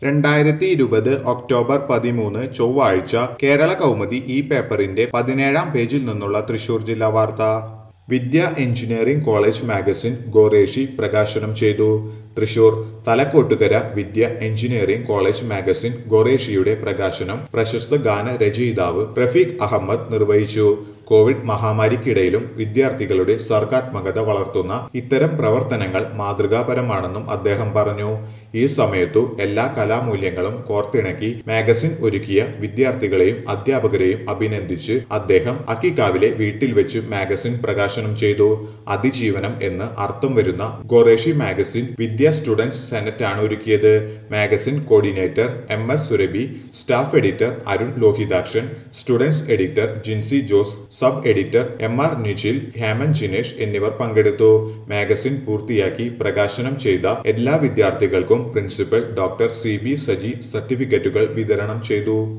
രണ്ടായിരത്തി ഇരുപത് ഒക്ടോബർ പതിമൂന്ന് ചൊവ്വാഴ്ച കേരള കൗമുദി ഈ പേപ്പറിന്റെ പതിനേഴാം പേജിൽ നിന്നുള്ള തൃശൂർ ജില്ലാ വാർത്ത വിദ്യ എഞ്ചിനീയറിംഗ് കോളേജ് മാഗസിൻ ഗോറേഷി പ്രകാശനം ചെയ്തു Thrissur Thalakottukara Vidya engineering college magazine ഗോറേഷിയുടെ പ്രകാശനം പ്രശസ്ത ഗാന രചയിതാവ് റഫീഖ് അഹമ്മദ് നിർവഹിച്ചു കോവിഡ് മഹാമാരിക്കിടയിലും വിദ്യാർത്ഥികളുടെ സർഗാത്മകത വളർത്തുന്ന ഇത്തരം പ്രവർത്തനങ്ങൾ മാതൃകാപരമാണെന്നും അദ്ദേഹം പറഞ്ഞു ഈ സമയത്തു എല്ലാ കലാമൂല്യങ്ങളും കോർത്തിണക്കി മാഗസിൻ ഒരുക്കിയ വിദ്യാർത്ഥികളെയും അധ്യാപകരെയും അഭിനന്ദിച്ച് അദ്ദേഹം അക്കിക്കാവിലെ വീട്ടിൽ വെച്ച് മാഗസിൻ പ്രകാശനം ചെയ്തു അതിജീവനം എന്ന് അർത്ഥം വരുന്ന ഗോറേഷി മാഗസിൻ വിദ്യ സ്റ്റുഡൻസ് സെനറ്റ് ആണ് ഒരുക്കിയത് magazine coordinator M S Surabhi staff editor Arun Lohithakshan students editor Jinsy Jose sub editor M R Nijil Heman Jinesh എന്നിവർ പങ്കെടുത്തു മാഗസിൻ പൂർത്തിയാക്കി പ്രകാശനം ചെയ്ത എല്ലാ വിദ്യാർത്ഥികൾക്കും principal doctor C B Saji സർട്ടിഫിക്കറ്റുകൾ വിതരണം ചെയ്തു